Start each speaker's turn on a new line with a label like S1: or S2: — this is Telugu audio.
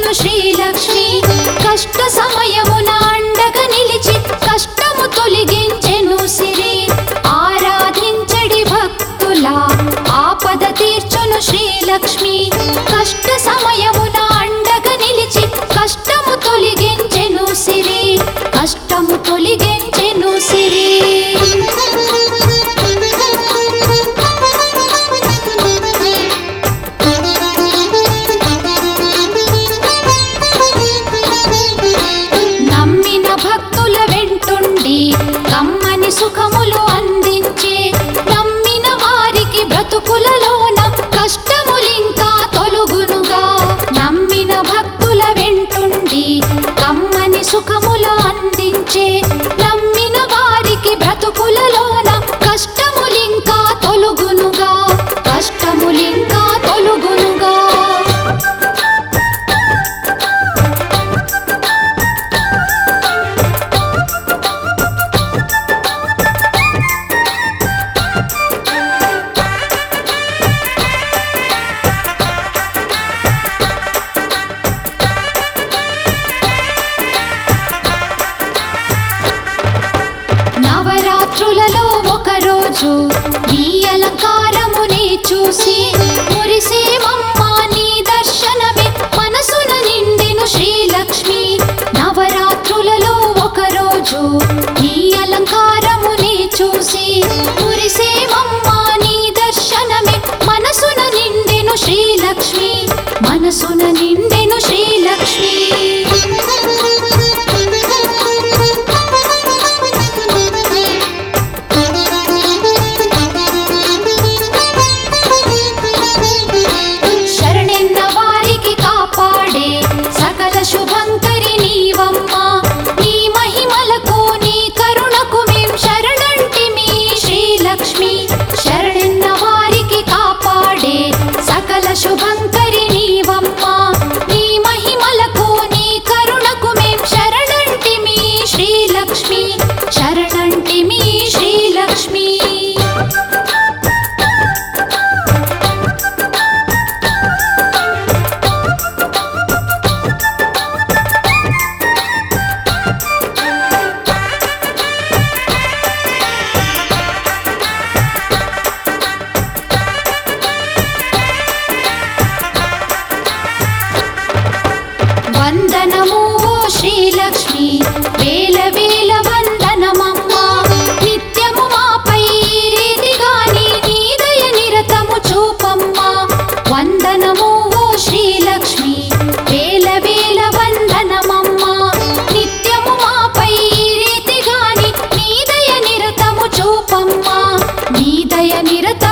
S1: తీర్చును శ్రీలక్ష్మి కష్ట సమయమున అండగా నిలిచి కష్టము తొలగించెను సిరి ఆరాధించడి భక్తుల ఆపద తీర్చును శ్రీలక్ష్మి కష్ట సమయమున అండగా నిలిచి కష్టము తొలగించెను సిరి కష్టము తొలగించెను సిరి నమ్మిన భక్తుల వెంటుండి కమ్మని సుఖములు అందించే నమ్మిన వారికి బ్రతుకులలోన కష్టములింకా తొలుగునుగా నమ్మిన భక్తుల వెంటుండి కమ్మని సుఖములు అందించే నమ్మిన వారికి బ్రతుకులలోన కష్టములింకా తొలుగునుగా కష్టములింకా తొలుగునుగా నవరాత్రులలో ఒక రోజు నీ అలంకారమునే చూసి మురిసేమమ్మ నీ దర్శనమే మనసున నిండెను శ్రీలక్ష్మి నవరాత్రులలో ఒక రోజు నీ అలంకారమునే చూసి మురిసేమమ్మ నీ దర్శనమే మనసున నిండెను శ్రీలక్ష్మి మనసున నిండెను శ్రీలక్ష్మి శరణెన్న వారికి కాపాడే సకల శుభంకరి నీవమ్మ నీ మహిమలకు నీ కరుణకు మేం శరణంటి మీ శ్రీలక్ష్మి శరణెన్న వారికి కాపాడే సకల శుభంకరి నీవమ్మ నీ మహిమలకు నీ కరుణకు మేం శరణంటి మీ శ్రీలక్ష్మి శరణంటి మీ శ్రీలక్ష్మి వందనము ఓ శ్రీలక్ష్మి వేల వేల వందనమమ్మ నిత్యము మాపై ఈ రీతిగాని నీ దయ నిరతము చూపమ్మ వందనము ఓ శ్రీలక్ష్మి వేల వేల వందనమమ్మ నిత్యము మాపై ఈ రీతిగాని నీ దయ నిరతము చూపమ్మ నీ దయ నిరత